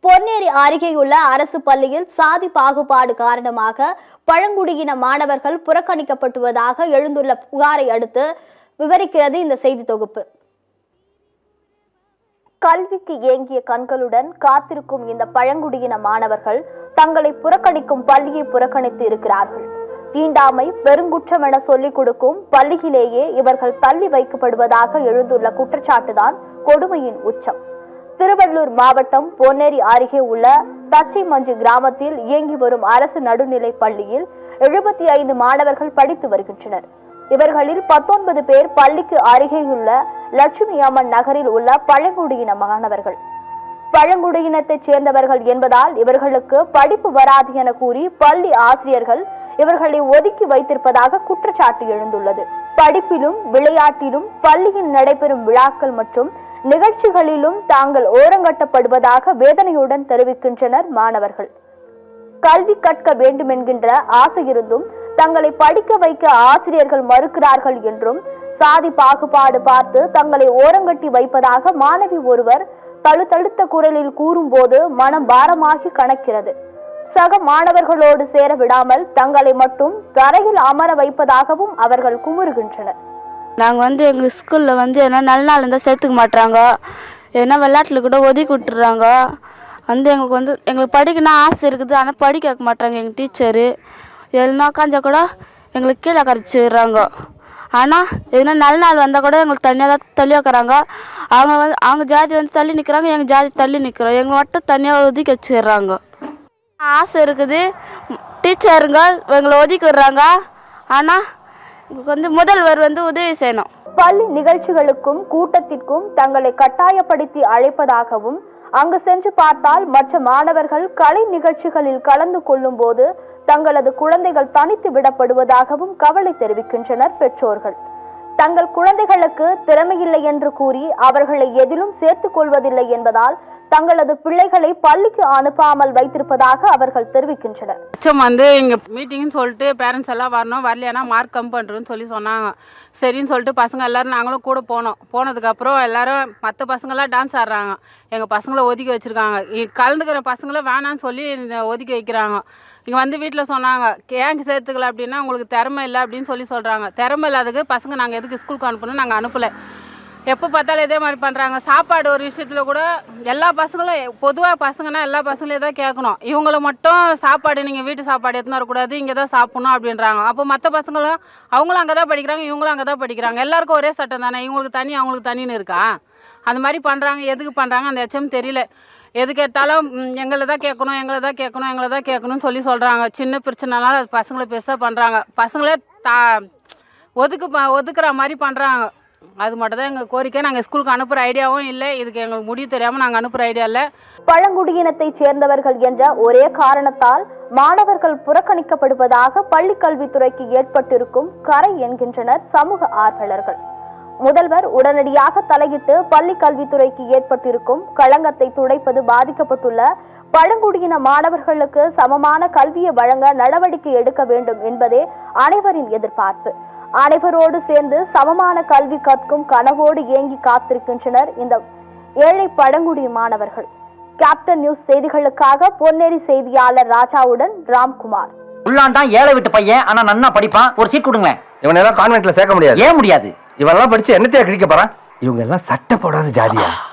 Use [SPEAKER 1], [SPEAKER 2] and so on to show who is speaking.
[SPEAKER 1] பொன்னேரி அருகேயுள்ள அரசு பள்ளியில் சாதி பாகுபாடு காரணமாக பழங்குடியின மாணவர்கள் புறக்கணிக்கப்பட்டுவதாக எழுந்துள்ள புகாரை அடுத்து விவரிக்கிறது இந்த செய்தி தொகுப்பு கல்விக்கு ஏங்கிய கண்களுடன் காத்திருக்கும் இந்த பழங்குடியின மாணவர்கள் தங்களை புறக்கணிக்கும் பள்ளியை புறக்கணித்து இருக்கிறார்கள் தீண்டாமை பெருங்குற்றம் என சொல்லிக் கொடுக்கும் பள்ளியிலேயே இவர்கள் தள்ளி வைக்கப்படுவதாக எழுந்துள்ள குற்றச்சாட்டுதான் கொடுமையின் உச்சம் திருவள்ளூர் மாவட்டம் பொன்னேரி அருகே உள்ள தச்சைமஞ்சு கிராமத்தில் இயங்கி வரும் அரசு நடுநிலைப் பள்ளியில் எழுபத்தி ஐந்து மாணவர்கள் படித்து வருகின்றனர் இவர்களில் பத்தொன்பது பேர் பள்ளிக்கு அருகேயுள்ள லட்சுமி அம்மன் நகரில் உள்ள பழங்குடியின மாணவர்கள் பழங்குடியினத்தைச் சேர்ந்தவர்கள் என்பதால் இவர்களுக்கு படிப்பு வராது என கூறி பள்ளி ஆசிரியர்கள் இவர்களை ஒதுக்கி வைத்திருப்பதாக குற்றச்சாட்டு எழுந்துள்ளது படிப்பிலும் விளையாட்டிலும் பள்ளியில் நடைபெறும் விழாக்கள் மற்றும் நிகழ்ச்சிகளிலும் தாங்கள் ஓரங்கட்டப்படுவதாக வேதனையுடன் தெரிவிக்கின்றனர் மாணவர்கள் கல்வி கற்க வேண்டும் என்கின்ற ஆசை இருந்தும் தங்களை படிக்க வைக்க ஆசிரியர்கள் மறுக்கிறார்கள் என்றும் சாதி பாகுபாடு பார்த்து தங்களை ஓரங்கட்டி வைப்பதாக மாணவி ஒருவர் தழுதழுத்த குரலில் கூறும்போது மனம் பாரமாகி கணக்கிறது சக மாணவர்களோடு சேர விடாமல் தங்களை மட்டும் தரையில் அமர வைப்பதாகவும் அவர்கள் குமுறுகின்றனர்
[SPEAKER 2] நாங்கள் வந்து எங்கள் ஸ்கூலில் வந்து எதனா நல்ல நாள் இருந்தால் சேர்த்துக்க மாட்றாங்க எதனா விளையாட்டில் கூட ஒதுக்கி விட்டுறாங்க வந்து எங்களுக்கு வந்து எங்களுக்கு படிக்கணும் ஆசை இருக்குது ஆனால் படிக்க வைக்க மாட்றாங்க எங்கள் டீச்சரு எதுனா உட்காந்தா கூட எங்களுக்கு கீழே கரைச்சிடுறாங்க ஆனால் எதுனா நல்ல நாள் வந்தால் கூட எங்களுக்கு தனியாக தான் தள்ளி வைக்கிறாங்க அவங்க வந்து அவங்க ஜாதி வந்து தள்ளி நிற்கிறாங்க எங்கள் ஜாதி தள்ளி நிற்கிறோம் எங்களை மட்டும் தனியாக ஒதுக்கி வச்சிடுறாங்க ஆசை இருக்குது டீச்சருங்க எங்களை ஒதுக்கி விடுறாங்க ஆனால் எங்களுக்கு வந்து முதல்வர் வந்து உதவி செய்யணும்
[SPEAKER 1] பள்ளி நிகழ்ச்சிகளுக்கும் கூட்டத்திற்கும் தங்களை கட்டாயப்படுத்தி அழைப்பதாகவும் அங்கு சென்று பார்த்தால் மற்ற மாணவர்கள் கலை நிகழ்ச்சிகளில் கலந்து கொள்ளும் போது தங்களது குழந்தைகள் தனித்து விடப்படுவதாகவும் கவலை தெரிவிக்கின்றனர் பெற்றோர்கள் தங்கள் குழந்தைகளுக்கு திறமையில்லை என்று கூறி அவர்களை எதிலும் சேர்த்துக் கொள்வதில்லை என்பதால் தங்களது பிள்ளைகளை பள்ளிக்கு அனுப்பாமல் வைத்திருப்பதாக அவர்கள் தெரிவிக்கின்றனர்
[SPEAKER 3] ஹெச்எம் வந்து இங்கே மீட்டிங்னு சொல்லிட்டு பேரண்ட்ஸ் எல்லாம் வரணும் வரலையானா மார்க் கம் பண்ணுறேன்னு சொல்லி சொன்னாங்க சரின்னு சொல்லிட்டு பசங்க எல்லோரும் நாங்களும் கூட போனோம் போனதுக்கப்புறம் எல்லாரும் மற்ற பசங்களாம் டான்ஸ் ஆடுறாங்க எங்கள் பசங்களை ஒதுக்கி வச்சுருக்காங்க கலந்துக்கிற பசங்களை வேணான்னு சொல்லி இந்த ஒதுக்கி வைக்கிறாங்க இங்கே வந்து வீட்டில் சொன்னாங்க ஏன் சேர்த்துக்கல அப்படின்னா உங்களுக்கு திறமை இல்லை அப்படின்னு சொல்லி சொல்கிறாங்க திறமை இல்லாததுக்கு பசங்க நாங்கள் எதுக்கு ஸ்கூலுக்கு அனுப்பணும் நாங்கள் அனுப்பலை எப்போ பார்த்தாலும் இதே மாதிரி பண்ணுறாங்க சாப்பாடு ஒரு விஷயத்தில் கூட எல்லா பசங்களும் பொதுவாக பசங்கன்னா எல்லா பசங்களையும் தான் கேட்கணும் இவங்கள மட்டும் சாப்பாடு நீங்கள் வீட்டு சாப்பாடு எடுத்துன்னு வரக்கூடாது இங்கே தான் சாப்பிட்ணும் அப்படின்றாங்க அப்போ மற்ற பசங்களும் அவங்களும் அங்கே தான் படிக்கிறாங்க இவங்களும் அங்கே தான் படிக்கிறாங்க எல்லாருக்கும் ஒரே சட்டம் தானே இவங்களுக்கு தனி அவங்களுக்கு தனின்னு இருக்கா அந்த மாதிரி பண்ணுறாங்க எதுக்கு பண்ணுறாங்க அந்த எச்சம் தெரியல எதுக்கு எடுத்தாலும் ம், எங்களை தான் கேட்கணும் எங்களை தான் கேட்கணும் எங்களை தான் கேட்கணும்னு சொல்லி சொல்கிறாங்க சின்ன பிரச்சனைனால அது பசங்களை பெருசாக பண்ணுறாங்க பசங்களே தா ஒதுக்கு ப- ஒதுக்குற மாதிரி பண்ணுறாங்க அது மட்டும் தான் எங்கள் கோரிக்கை நாங்கள் ஸ்கூலுக்கு அனுப்புகிற ஐடியாவும் இல்லை இதுக்கு எங்களுக்கு முடிவு தெரியாமல் நாங்கள் அனுப்புகிற ஐடியா இல்லை
[SPEAKER 1] பழங்குடியினத்தைச் சேர்ந்தவர்கள் என்ற ஒரே காரணத்தால் மாணவர்கள் புறக்கணிக்கப்படுவதாக பள்ளி கல்வித்துறைக்கு ஏற்பட்டிருக்கும் கரை என்கின்றனர் சமூக ஆர்வலர்கள் முதல்வர் உடனடியாக தலையிட்டு பள்ளி கல்வித்துறைக்கு ஏற்பட்டிருக்கும் களங்கத்தை துடைப்பது பாதிக்கப்பட்டுள்ள பழங்குடியின மாணவர்களுக்கு சமமான கல்வியை வழங்க நடவடிக்கை எடுக்க வேண்டும் என்பதே அனைவரின் எதிர்பார்ப்பு அனைவரோடு சேர்ந்து சமமான கல்வி கற்கும் கனவோடு ஏங்கி காத்திருக்கின்றனர் இந்த ஏழை பழங்குடி மாணவர்கள் கேப்டன் நியூஸ் செய்திகளுக்காக பொன்னேரி செய்தியாளர் ராஜாவுடன் ராம்குமார்
[SPEAKER 4] உள்ளாண்டான் ஏழை விட்டு பையன் ஆனா நன்னா படிப்பான் ஒரு சீட் கொடுங்களேன்
[SPEAKER 5] இவனெல்லாம் கான்வென்ட்ல சேர்க்க முடியாது
[SPEAKER 4] ஏன் முடியாது
[SPEAKER 5] இவனெல்லாம் படிச்சு என்னத்தையா கிழிக்க போறான் இவங்க எல்லாம் சட்டை போடாத ஜாதியா